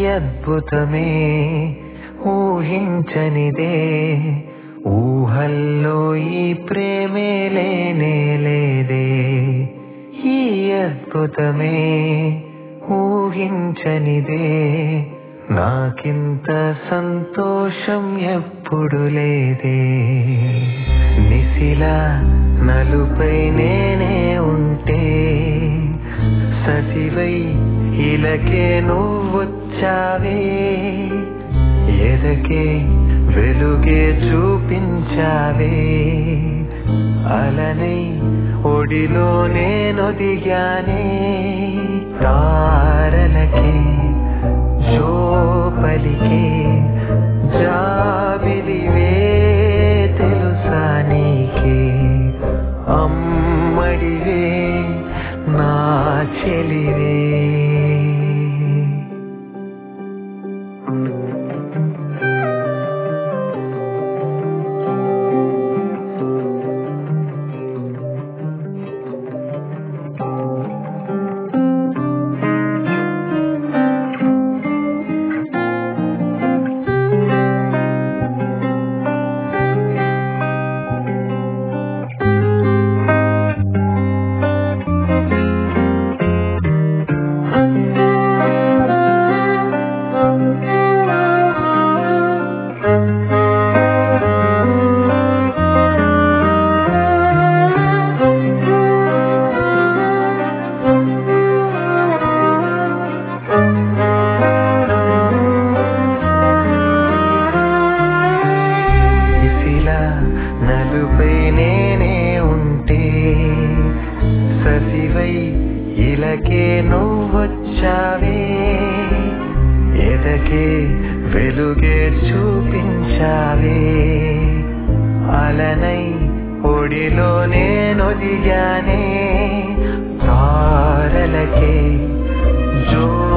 అద్భుతమే ఊహించనిదే ఊహల్లో ఈ ప్రేమే లేనే లేదే ఈ అద్భుతమే ఊహించనిదే నాకింత సంతోషం ఎప్పుడు లేదే నిశిలా నలుపై నేనే ఉంటే సతివై ఇలకే నువ్వొచ్చావే ఎదకే వెలుగే చూపించావే అలనై ఒడిలో నేనొదిగానే తారలకే జోపలికే జాబిలివే తెలుసా నీకే అమ్మడివే నా చెలివే ఇసిలా నలుపై నేనే ఉంటే ససివై ఇలకే నువ్వొచ్చావే ఎదకే వెలుగే చూపించావే అలనై ఒడిలో నేనొదిగానే తారలకే జో